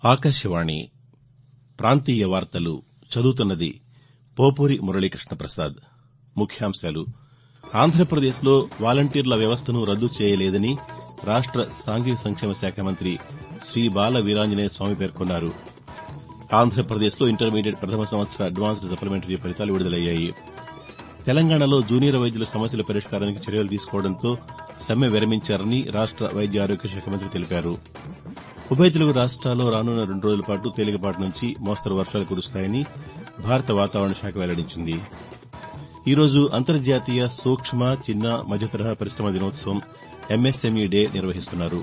ఆకాశవాణి ప్రాంతీయ వార్తలు చదువుతున్నది పోపూరి మురళీకృష్ణ ప్రసాద్ ముఖ్యాంశాలు ఆంధ్రప్రదేశ్లో వాలంటీర్ల వ్యవస్థను రద్దు చేయలేదని రాష్ట సాంఘిక సంక్షేమ శాఖ మంత్రి శ్రీ బాల వీరాంజనేయ స్వామి పేర్కొన్నారు ఆంధ్రప్రదేశ్లో ఇంటర్మీడియట్ ప్రథమ సంవత్సర అడ్వాన్స్డ్ సప్లిమెంటరీ ఫలితాలు విడుదలయ్యాయి తెలంగాణలో జూనియర్ వైద్యుల సమస్యల పరిష్కారానికి చర్యలు తీసుకోవడంతో సమ్మె విరమించారని రాష్ట వైద్య ఆరోగ్య శాఖ మంత్రి తెలిపారు ఉభయ తెలుగు రాష్ట్రాల్లో రానున్న రెండు రోజుల పాటు తేలికపాటి నుంచి మోస్తరు వర్షాలు కురుస్తాయని భారత వాతావరణ శాఖ వెల్లడించింది ఈ రోజు అంతర్జాతీయ సూక్ష్మ చిన్న మధ్యతరహా పరిశమల దినోత్సవం ఎంఎస్ఎంఈ డే నిర్వహిస్తున్నారు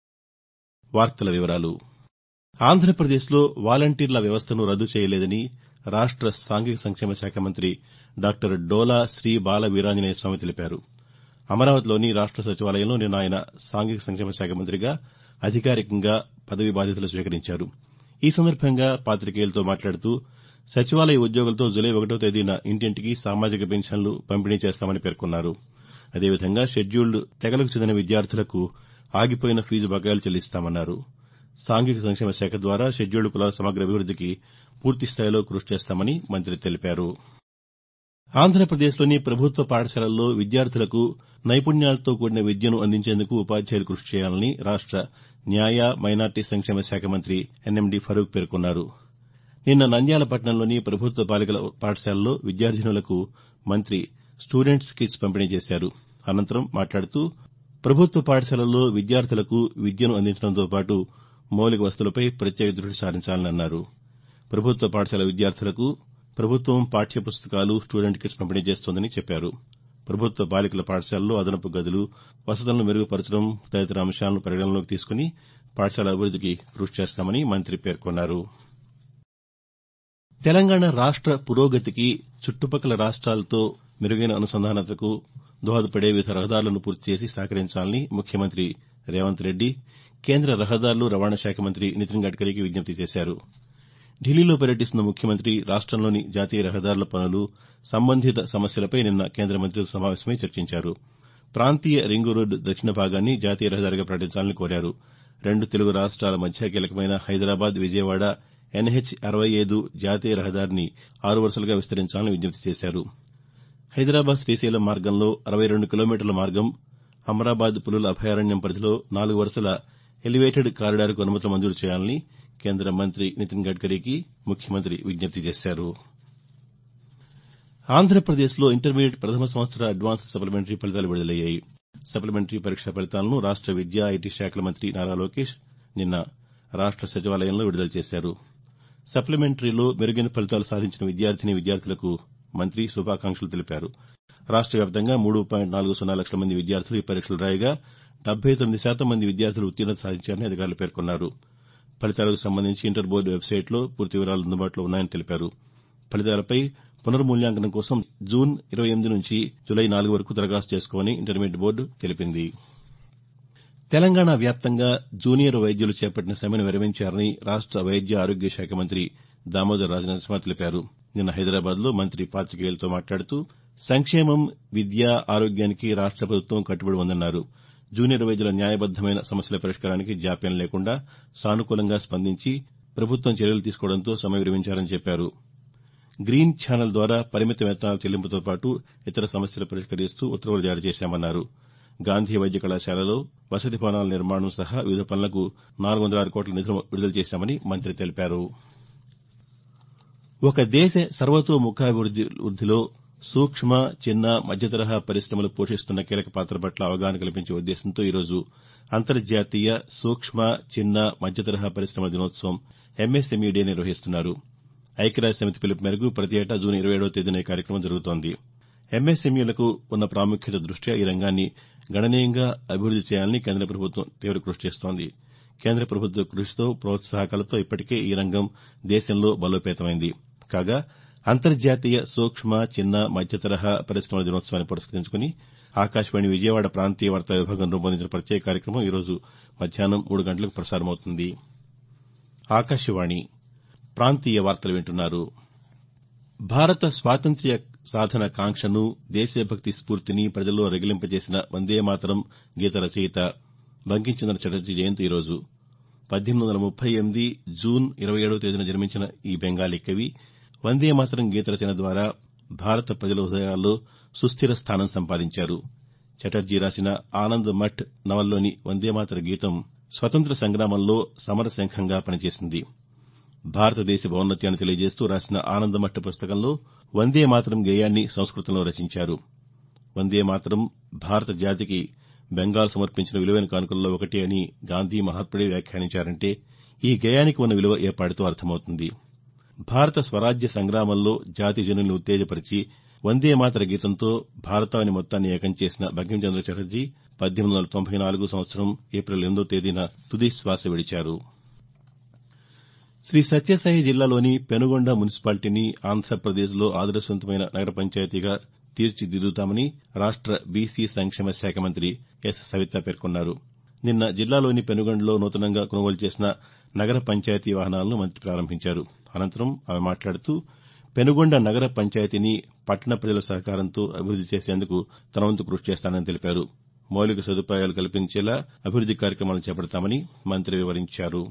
ఆంధ్రప్రదేశ్లో వాలంటీర్ల వ్యవస్థను రద్దు చేయలేదని రాష్ట సాంఘిక సంక్షేమ శాఖ మంత్రి డాక్టర్ డోలా శ్రీ బాల వీరాంజనేయ స్వామి తెలిపారు అమరావతిలోని రాష్ట సచివాలయంలో నిన్న ఆయన సాంఘిక సంక్షేమ శాఖ మంత్రిగా అధికారికంగా పదవీ బాధ్యతలు స్వీకరించారు ఈ సందర్భంగా పాతికేయులతో మాట్లాడుతూ సచివాలయ ఉద్యోగులతో జులై ఒకటో తేదీన ఇంటింటికి సామాజిక పింఛన్లు పంపిణీ చేస్తామని పేర్కొన్నారు అదేవిధంగా షెడ్యూల్డ్ తెగలకు చెందిన విద్యార్థులకు ఆగిపోయిన ఫీజు బకాయిలు చెల్లిస్తామన్నారు సాంఘిక సంక్షేమ శాఖ ద్వారా షెడ్యూల్డ్ కులాల సమగ్ర అభివృద్దికి పూర్తిస్థాయిలో కృషి చేస్తామని మంత్రి తెలిపారు ఆంధ్రప్రదేశ్లోని ప్రభుత్వ పాఠశాలల్లో విద్యార్థులకు నైపుణ్యాలతో కూడిన విద్యను అందించేందుకు ఉపాధ్యాయులు కృషి చేయాలని రాష్ట న్యాయ మైనార్టీ సంక్షేమ శాఖ మంత్రి ఎన్ఎండి ఫరూక్ పేర్కొన్నారు నిన్న నంద్యాల పట్టణంలోని ప్రభుత్వ బాలికల పాఠశాలలో విద్యార్థినులకు మంత్రి స్టూడెంట్స్ కిట్స్ పంపిణీ చేశారు అనంతరం మాట్లాడుతూ ప్రభుత్వ పాఠశాలల్లో విద్యార్థులకు విద్యను అందించడంతో పాటు మౌలిక వసతులపై ప్రత్యేక దృష్టి సారించాలని అన్నారు ప్రభుత్వ పాఠశాల విద్యార్థులకు ప్రభుత్వం పాఠ్య పుస్తకాలు స్టూడెంట్ కిట్స్ పంపిణీ చేస్తోందని చెప్పారు ప్రభుత్వ బాలికల పాఠశాలల్లో అదనపు గదులు వసతులను మెరుగుపరచడం తదితర అంశాలను పరిగణనలోకి తీసుకుని పాఠశాల అభివృద్దికి కృషి చేస్తామని మంత్రి పేర్కొన్నారు తెలంగాణ రాష్ట పురోగతికి చుట్టుపక్కల రాష్ట్రాలతో మెరుగైన అనుసంధానతకు దోహదపడే వివిధ రహదారులను పూర్తి చేసి సహకరించాలని ముఖ్యమంత్రి రేవంత్ రెడ్డి కేంద్ర రహదారులు రవాణా శాఖ మంత్రి నితిన్ గడ్కరీకి విజ్ఞప్తి చేశారు ఢిల్లీలో పర్యటిస్తున్న ముఖ్యమంత్రి రాష్టంలోని జాతీయ రహదారుల పనులు సంబంధిత సమస్యలపై నిన్న కేంద్ర మంత్రులతో సమావేశమై చర్చించారు ప్రాంతీయ రింగు రోడ్డు దక్షిణ భాగాన్ని జాతీయ రహదారిగా ప్రకటించాలని కోరారు రెండు తెలుగు రాష్ట్రాల మధ్య కీలకమైన హైదరాబాద్ విజయవాడ ఎన్హెచ్ అరవై ఐదు జాతీయ రహదారిని ఆరు వరుసలుగా విస్తరించాలని విజ్ఞప్తి చేశారు హైదరాబాద్ శ్రీశైలం మార్గంలో అరవై రెండు కిలోమీటర్ల మార్గం అమరాబాద్ పులుల అభయారణ్యం పరిధిలో నాలుగు వరుసల ఎలివేటెడ్ కారిడార్కు అనుమతులు మంజూరు చేయాలని కేంద్ర మంత్రి నితిన్ గడ్కరీకి ముఖ్యమంత్రి విజ్ఞప్తి చేశారు ఆంధ్రప్రదేశ్లో ఇంటర్మీడియట్ ప్రథమ సంవత్సర అడ్వాన్స్డ్ సప్లిమెంటరీ ఫలితాలు విడుదలయ్యాయి సప్లిమెంటరీ పరీక్షా ఫలితాలను రాష్ట విద్యా ఐటీ శాఖల మంత్రి నారా లోకేష్ నిన్న రాష్ట సచివాలయంలో విడుదల చేశారు సప్లిమెంటరీలో మెరుగైన ఫలితాలు సాధించిన విద్యార్థినీ విద్యార్థులకు మంత్రి శుభాకాంక్షలు తెలిపారు రాష్ట వ్యాప్తంగా మూడు పాయింట్ నాలుగు సున్నా లక్షల మంది విద్యార్థులు ఈ పరీక్షలు రాయగా డెబ్బై తొమ్మిది శాతం మంది విద్యార్థులు ఉత్తీర్ణత సాధించారని అధికారులు పేర్కొన్నారు ఫలితాలకు సంబంధించి ఇంటర్ బోర్డు వెబ్సైట్లో పూర్తి వివరాలు అందుబాటులో ఉన్నాయని తెలిపారు ఫలితాలపై పునర్మూల్యాంకనం కోసం జూన్ ఇరవై ఎనిమిది నుంచి జులై నాలుగు వరకు దరఖాస్తు చేసుకోవాలని ఇంటర్మీడియట్ బోర్డు తెలిపింది తెలంగాణ వ్యాప్తంగా జూనియర్ వైద్యులు చేపట్టిన సమ్మెను విరమించారని రాష్ట వైద్య ఆరోగ్య శాఖ మంత్రి దామోదర్ రాజనరసింహ తెలిపారు నిన్న హైదరాబాద్లో మంత్రి పాతికేయులతో మాట్లాడుతూ సంక్షేమం విద్య ఆరోగ్యానికి రాష్ట ప్రభుత్వం కట్టుబడి ఉందన్నారు జూనియర్ వైద్యుల న్యాయబద్దమైన సమస్యల పరిష్కారానికి జాప్యం లేకుండా సానుకూలంగా స్పందించి ప్రభుత్వం చర్యలు తీసుకోవడంతో సమ్మె విరమించారని చెప్పారు గ్రీన్ ఛానల్ ద్వారా పరిమిత వేతనాల చెల్లింపుతో పాటు ఇతర సమస్యలు పరిష్కరిస్తూ ఉత్తర్వులు జారీ చేశామన్నారు గాంధీ వైద్య కళాశాలలో వసతి భవనాల నిర్మాణం సహా వివిధ పనులకు నాలుగు వందల ఆరు కోట్ల నిధులు విడుదల చేశామని మంత్రి తెలిపారు ఒక దేశ సర్వతోముఖాభివృద్దిలో సూక్ష్మ చిన్న మధ్యతరహా పరిశ్రమలు పోషిస్తున్న కీలక పాత్ర పట్ల అవగాహన కల్పించే ఉద్దేశంతో ఈరోజు అంతర్జాతీయ సూక్ష్మ చిన్న మధ్యతరహా పరిశ్రమల దినోత్సవం ఎంఎస్ఎంఈ డే నిర్వహిస్తున్నారు ఐక్యరాజ్య సమితి పిలుపు మేరకు ప్రతి ఏటా జూన్ ఇరవై ఏడవ తేదీన ఈ కార్యక్రమం జరుగుతోంది ఎంఎస్ఎంఈలకు ఉన్న ప్రాముఖ్యత దృష్ట్యా ఈ రంగాన్ని గణనీయంగా అభివృద్ది చేయాలని కేంద్ర ప్రభుత్వం తీవ్ర కృషి చేస్తోంది కేంద్ర ప్రభుత్వ కృషితో ప్రోత్సాహకాలతో ఇప్పటికే ఈ రంగం దేశంలో బలోపేతమైంది కాగా అంతర్జాతీయ సూక్ష్మ చిన్న మధ్యతరహా పరిశ్రమల దినోత్సవాన్ని పురస్కరించుకుని ఆకాశవాణి విజయవాడ ప్రాంతీయ వార్తా విభాగం రూపొందించిన ప్రత్యేక కార్యక్రమం ఈరోజు మధ్యాహ్నం మూడు గంటలకు ప్రసారమవుతుంది ఆకాశవాణి ప్రాంతీయ వార్తలు వింటున్నారు భారత స్వాతంత్ర్య సాధన కాంక్షను దేశభక్తి స్ఫూర్తిని ప్రజల్లో రగిలింపజేసిన వందేమాతరం గీత రచయిత బంకించంద్ర చటర్జీ జయంతి ఈరోజు పద్దెనిమిది వందల ముప్పై ఎనిమిది జూన్ ఇరవై ఏడవ తేదీన జన్మించిన ఈ బెంగాలీ కవి వందేమాతరం గీత రచన ద్వారా భారత ప్రజల హృదయాల్లో సుస్దిర స్థానం సంపాదించారు చటర్జీ రాసిన ఆనంద్ మఠ్ నవల్లోని వందేమాతర గీతం స్వతంత్ర సంగ్రామంలో సమరశంఖంగా పనిచేసింది భారతదేశ ఔన్నత్యాన్ని తెలియజేస్తూ రాసిన ఆనందమఠ్ పుస్తకంలో వందేమాతరం గేయాన్ని సంస్కృతంలో రచించారు వందేమాతరం భారత జాతికి బెంగాల్ సమర్పించిన విలువైన కానుకల్లో ఒకటి అని గాంధీ మహాత్ముడే వ్యాఖ్యానించారంటే ఈ గేయానికి ఉన్న విలువ ఏపాటితో అర్థమవుతుంది భారత స్వరాజ్య సంగ్రామంలో జాతి జనుల్ని ఉత్తేజపరిచి వందేమాతర గీతంతో భారతావని మొత్తాన్ని ఏకం చేసిన బంకించంద్ర చటర్జీ పద్దెనిమిది వందల తొంభై నాలుగు సంవత్సరం ఏప్రిల్ ఎనిమిదో తేదీన తుది శ్వాస విడిచారు శ్రీ సత్యసాయి జిల్లాలోని పెనుగొండ మున్సిపాలిటీని ఆంధ్రప్రదేశ్లో ఆదర్శవంతమైన నగర పంచాయతీగా తీర్చిదిద్దుతామని రాష్ట బీసీ సంక్షేమ శాఖ మంత్రి ఎస్ సవిత పేర్కొన్నారు నిన్న జిల్లాలోని పెనుగొండలో నూతనంగా కొనుగోలు చేసిన నగర పంచాయతీ వాహనాలను మంత్రి ప్రారంభించారు అనంతరం ఆమె మాట్లాడుతూ పెనుగొండ నగర పంచాయతీని పట్టణ ప్రజల సహకారంతో అభివృద్ది చేసేందుకు తన వంతు కృషి చేస్తానని తెలిపారు మౌలిక సదుపాయాలు కల్పించేలా అభివృద్ది కార్యక్రమాలు చేపడతామని మంత్రి వివరించారు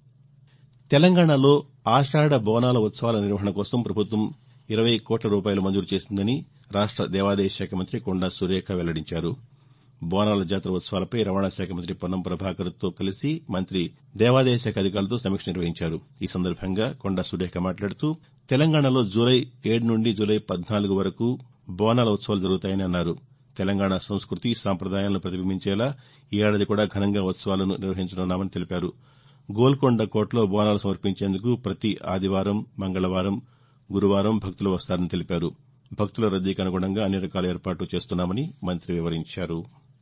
తెలంగాణలో ఆషాఢ బోనాల ఉత్సవాల నిర్వహణ కోసం ప్రభుత్వం ఇరవై కోట్ల రూపాయలు మంజూరు చేసిందని రాష్ట దేవాదాయ శాఖ మంత్రి కొండా సురేఖ వెల్లడించారు బోనాల జాతర ఉత్సవాలపై రవాణా శాఖ మంత్రి పొన్నం ప్రభాకర్తో కలిసి మంత్రి దేవాదాయ శాఖ అధికారులతో సమీక్ష నిర్వహించారు ఈ సందర్భంగా కొండా సురేఖ మాట్లాడుతూ తెలంగాణలో జూలై ఏడు నుండి జూలై పద్నాలుగు వరకు బోనాల ఉత్సవాలు జరుగుతాయని అన్నారు తెలంగాణ సంస్కృతి సాంప్రదాయాలను ప్రతిబింబించేలా ఈ ఏడాది కూడా ఘనంగా ఉత్సవాలను నిర్వహించనున్నామని తెలిపారు గోల్కొండ కోటలో బోనాలు సమర్పించేందుకు ప్రతి ఆదివారం మంగళవారం గురువారం భక్తులు వస్తారని తెలిపారు భక్తుల రద్దీకి అనుగుణంగా అన్ని రకాల ఏర్పాట్లు చేస్తున్నామని మంత్రి వివరించారు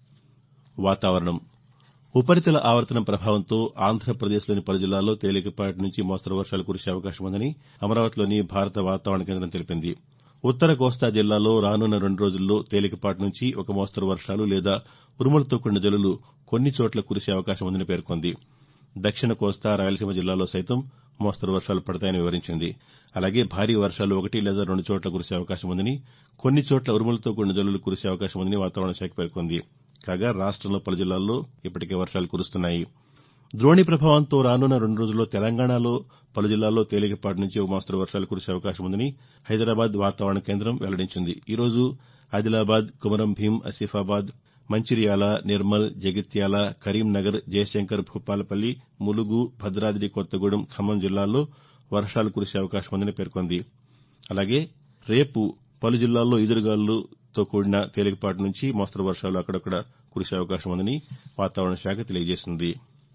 వాతావరణం ఉపరితల ఆవర్తనం ప్రభావంతో ఆంధ్రప్రదేశ్లోని పలు జిల్లాల్లో తేలికపాటి నుంచి మోస్తరు వర్షాలు కురిసే అవకాశం ఉందని అమరావతిలోని భారత వాతావరణ కేంద్రం తెలిపింది ఉత్తర కోస్తా జిల్లాలో రానున్న రెండు రోజుల్లో తేలికపాటి నుంచి ఒక మోస్తరు వర్షాలు లేదా ఉరుములతో కూడిన జల్లులు కొన్ని చోట్ల కురిసే అవకాశం ఉందని పేర్కొంది దక్షిణ కోస్తా రాయలసీమ జిల్లాల్లో సైతం మోస్తరు వర్షాలు పడతాయని వివరించింది అలాగే భారీ వర్షాలు ఒకటి లేదా రెండు చోట్ల కురిసే అవకాశం ఉందని కొన్ని చోట్ల ఉరుములతో కూడిన జల్లులు కురిసే అవకాశం ఉందని వాతావరణ శాఖ పేర్కొంది కాగా రాష్టంలో పలు జిల్లాల్లో ఇప్పటికే వర్షాలు కురుస్తున్నాయి ద్రోణి ప్రభావంతో రానున్న రెండు రోజుల్లో తెలంగాణలో పలు జిల్లాల్లో తేలికపాటి నుంచి ఒక మోస్తరు వర్షాలు కురిసే అవకాశం ఉందని హైదరాబాద్ వాతావరణ కేంద్రం వెల్లడించింది ఈ రోజు ఆదిలాబాద్ కుమరం భీం ఆసిఫాబాద్ మంచిర్యాల నిర్మల్ జగిత్యాల కరీంనగర్ జయశంకర్ భూపాలపల్లి ములుగు భద్రాద్రి కొత్తగూడెం ఖమ్మం జిల్లాల్లో వర్షాలు కురిసే అవకాశం ఉందని పేర్కొంది అలాగే రేపు పలు జిల్లాల్లో ఈదురుగాలులతో కూడిన తేలికపాటి నుంచి మోస్తరు వర్షాలు అక్కడక్కడ కురిసే అవకాశం ఉందని వాతావరణ శాఖ తెలియజేసింది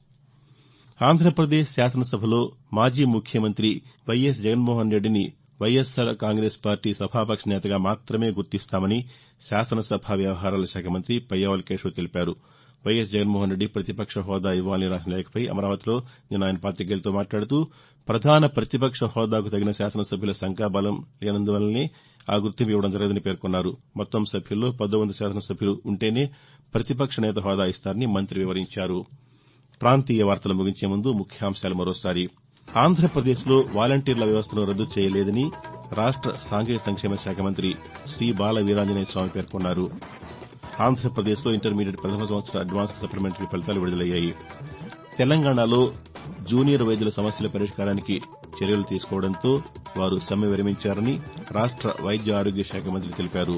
ఆంధ్రప్రదేశ్ శాసనసభలో మాజీ ముఖ్యమంత్రి వైఎస్ జగన్మోహన్ రెడ్డిని వైఎస్సార్ కాంగ్రెస్ పార్టీ సభాపక్ష నేతగా మాత్రమే గుర్తిస్తామని శాసనసభ వ్యవహారాల శాఖ మంత్రి పయ్యావుల కేశవ్ తెలిపారు వైఎస్ జగన్మోహన్ రెడ్డి ప్రతిపక్ష హోదా ఇవ్వాలని రాసిన లేఖపై అమరావతిలో నిన్న ఆయన పాతికేయులతో మాట్లాడుతూ ప్రధాన ప్రతిపక్ష హోదాకు తగిన శాసనసభ్యుల సంఖ్యాబలం లేనందువల్లనే ఆ గుర్తింపు ఇవ్వడం జరగదని పేర్కొన్నారు మొత్తం సభ్యుల్లో పదో వంతు శాసనసభ్యులు ఉంటేనే ప్రతిపక్ష నేత హోదా ఇస్తారని మంత్రి వివరించారు ప్రాంతీయ వార్తలు ముగించే ముందు ముఖ్యాంశాలు మరోసారి ఆంధ్రప్రదేశ్లో వాలంటీర్ల వ్యవస్థను రద్దు చేయలేదని రాష్ట సాంఘిక సంక్షేమ శాఖ మంత్రి శ్రీ బాల వీరాంజనేయ స్వామి పేర్కొన్నారు ఆంధ్రప్రదేశ్లో ఇంటర్మీడియట్ ప్రథమ సంవత్సర అడ్వాన్స్ సప్లిమెంటరీ ఫలితాలు విడుదలయ్యాయి తెలంగాణలో జూనియర్ వైద్యుల సమస్యల పరిష్కారానికి చర్యలు తీసుకోవడంతో వారు సమ్మె విరమించారని రాష్ట వైద్య ఆరోగ్య శాఖ మంత్రి తెలిపారు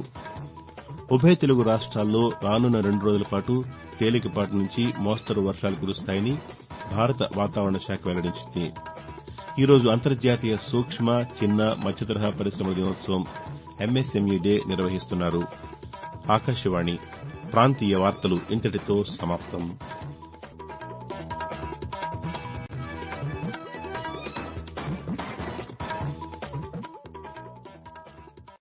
ఉభయ తెలుగు రాష్ట్రాల్లో రానున్న రెండు రోజుల పాటు తేలికపాటి నుంచి మోస్తరు వర్షాలు కురుస్తాయని భారత వాతావరణ శాఖ వెల్లడించింది ఈ రోజు అంతర్జాతీయ సూక్ష్మ చిన్న మధ్యతరహా పరిశ్రమల దినోత్సవం ఎంఎస్ఎంఈ డే నిర్వహిస్తున్నారు ఆకాశవాణి ప్రాంతీయ వార్తలు ఇంతటితో సమాప్తం